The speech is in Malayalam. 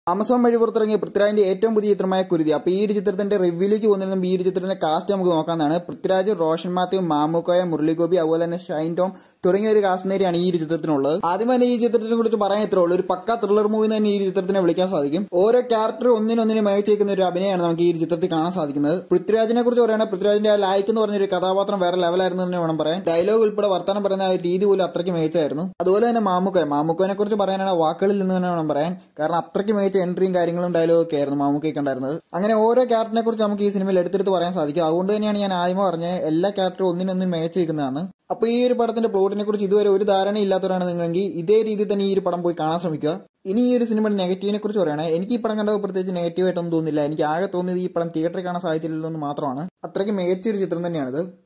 ആമസോൺ വഴി പുറത്തിറങ്ങിയ പൃഥ്വിരാജിന്റെ ഏറ്റവും പുതിയ ചിത്രമായ കുരുതി അപ്പൊ ഈ ഒരു ചിത്രത്തിന്റെ റിവ്യൂലേക്ക് പോകുന്നതിനും ഈ ഒരു ചിത്രത്തിന്റെ കാസ്റ്റ് നമുക്ക് നോക്കാവുന്നതാണ് പൃഥ്വിരാജ് റോഷൻ മാത്യു മാമുക്കോയ മുരളിഗോപി അതുപോലെ തന്നെ ഷൈൻ ടോം തുടങ്ങിയ ഒരു കാസ്റ്റ് നേരെയാണ് ഈ ഒരു ചിത്രത്തിനുള്ളത് ആദ്യം തന്നെ ഈ ചിത്രത്തിനെ കുറിച്ച് പറയാൻ ഇത്രേ ഉള്ളൂ ഒരു പക്ക ത്രില്ലർ മൂവി തന്നെ ഈ ഒരു ചിത്രത്തിനെ വിളിക്കാൻ സാധിക്കും ഓരോ ക്യാരക്ടർ ഒന്നിനൊന്നിന് മികച്ചേക്കുന്ന ഒരു അഭിനയമാണ് നമുക്ക് ഈ ഒരു ചിത്രത്തിൽ കാണാൻ സാധിക്കുന്നത് പൃഥ്വിരാജിനെ കുറിച്ച് പറയുകയാണെങ്കിൽ പൃഥ്വിരാജിന്റെ ആ ലായ്ക്ക് എന്ന് പറഞ്ഞൊരു കഥാപാത്രം വേറെ ലെവലായിരുന്നു തന്നെ വേണം പറയാൻ ഡയലോഗ് ഉൾപ്പെടെ വർത്തമാനം പറയുന്ന ആ ഒരു രീതി പോലും അത്രയ്ക്ക് മികച്ചായിരുന്നു അതുപോലെ തന്നെ മാമുക്കോയ മാമുക്കോനെ കുറിച്ച് പറയാനാണ് വാക്കുകളിൽ നിന്ന് തന്നെ വേണം പറയാൻ കാരണം അത്രയ്ക്ക് മികച്ച എൻട്രിയും കാര്യങ്ങളും ഡയലോഗ് ഒക്കെ ആയിരുന്നു മാമുക്കയ്ക്ക് ഉണ്ടായിരുന്നത് അങ്ങനെ ഓരോ ക്യാരക്ടറിനെ കുറിച്ച് നമുക്ക് ഈ സിനിമയിൽ എടുത്തെടുത്ത് പറയാൻ സാധിക്കും അതുകൊണ്ട് തന്നെയാണ് ഞാൻ ആദ്യമേ പറഞ്ഞത് എല്ലാ ക്യാരക്ടറും ഒന്നിനൊന്നും മികച്ചിരിക്കുന്നതാണ് അപ്പൊ ഈ ഒരു പടത്തിന്റെ പ്ലോട്ടിനെ കുറിച്ച് ഇതുവരെ ഒരു ധാരണ ഇല്ലാത്തവരാണ് നിങ്ങളെങ്കിൽ ഇതേ രീതിയിൽ തന്നെ ഈ ഒരു പടം പോയി കാണാൻ ശ്രമിക്കുക ഇനി ഈ ഒരു സിനിമയുടെ നെഗറ്റീവിനെ കുറിച്ച് പറയുകയാണെങ്കിൽ എനിക്ക് ഈ പടം കണ്ടപ്പോൾ പ്രത്യേകിച്ച് നെഗറ്റീവായിട്ടൊന്നും തോന്നുന്നില്ല എനിക്ക് ആകെ തോന്നിയത് ഈ പടം തിയേറ്ററിൽ കാണാൻ സാധിച്ചില്ലെന്ന് മാത്രമാണ് അത്രയ്ക്ക് മികച്ച ഒരു ചിത്രം തന്നെയാണിത്